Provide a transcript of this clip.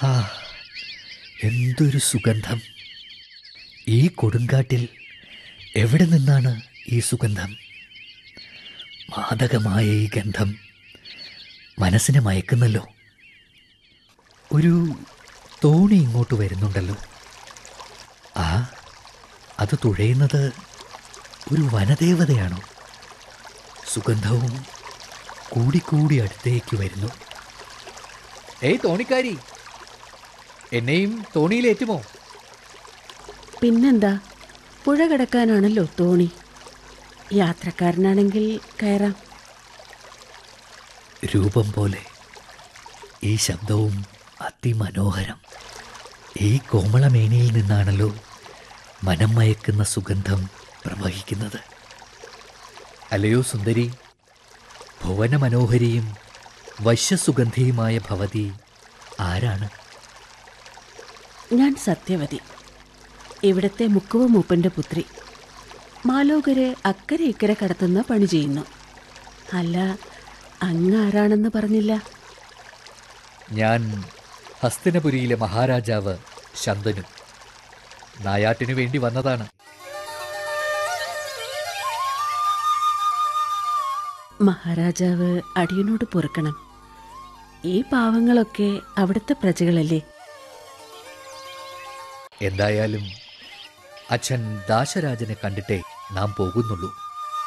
ആ എന്തൊരു സുഗന്ധം ഈ കൊടുങ്കാട്ടിൽ എവിടെ നിന്നാണ് ഈ സുഗന്ധം മാദകമായ ഈ ഗന്ധം മനസ്സിനെ മയക്കുന്നല്ലോ ഒരു തോണി ഇങ്ങോട്ട് വരുന്നുണ്ടല്ലോ ആ അത് തുഴയുന്നത് ഒരു വനദേവതയാണോ സുഗന്ധവും കൂടിക്കൂടി അടുത്തേക്ക് വരുന്നു ഏയ് തോണിക്കാരി എന്നെയും തോണിയിലേറ്റുമോ പിന്നെന്താ പുഴ കിടക്കാനാണല്ലോ തോണി യാത്രക്കാരനാണെങ്കിൽ കയറാം രൂപം പോലെ ഈ ശബ്ദവും അതിമനോഹരം ഈ കോമളമേനിയിൽ നിന്നാണല്ലോ മനം മയക്കുന്ന സുഗന്ധം പ്രവഹിക്കുന്നത് അല്ലയോ സുന്ദരി ഭുവന മനോഹരിയും വശ്യസുഗന്ധിയുമായ ഭവതി ആരാണ് ഞാൻ സത്യവതി ഇവിടത്തെ മുക്കുവ മൂപ്പന്റെ പുത്രി മാലോകരെ അക്കരെ ഇക്കരെ കടത്തുന്ന പണി ചെയ്യുന്നു അല്ല അങ്ങ് ആരാണെന്ന് പറഞ്ഞില്ല ഞാൻ ഹസ്തിനപുരിയിലെ മഹാരാജാവ് ശന്തനു നായാട്ടിനു വേണ്ടി വന്നതാണ് മഹാരാജാവ് അടിയനോട് പൊറുക്കണം ഈ പാവങ്ങളൊക്കെ അവിടുത്തെ പ്രജകളല്ലേ എന്തായാലും അച്ഛൻ ദാശരാജനെ കണ്ടിട്ടേ നാം പോകുന്നുള്ളൂ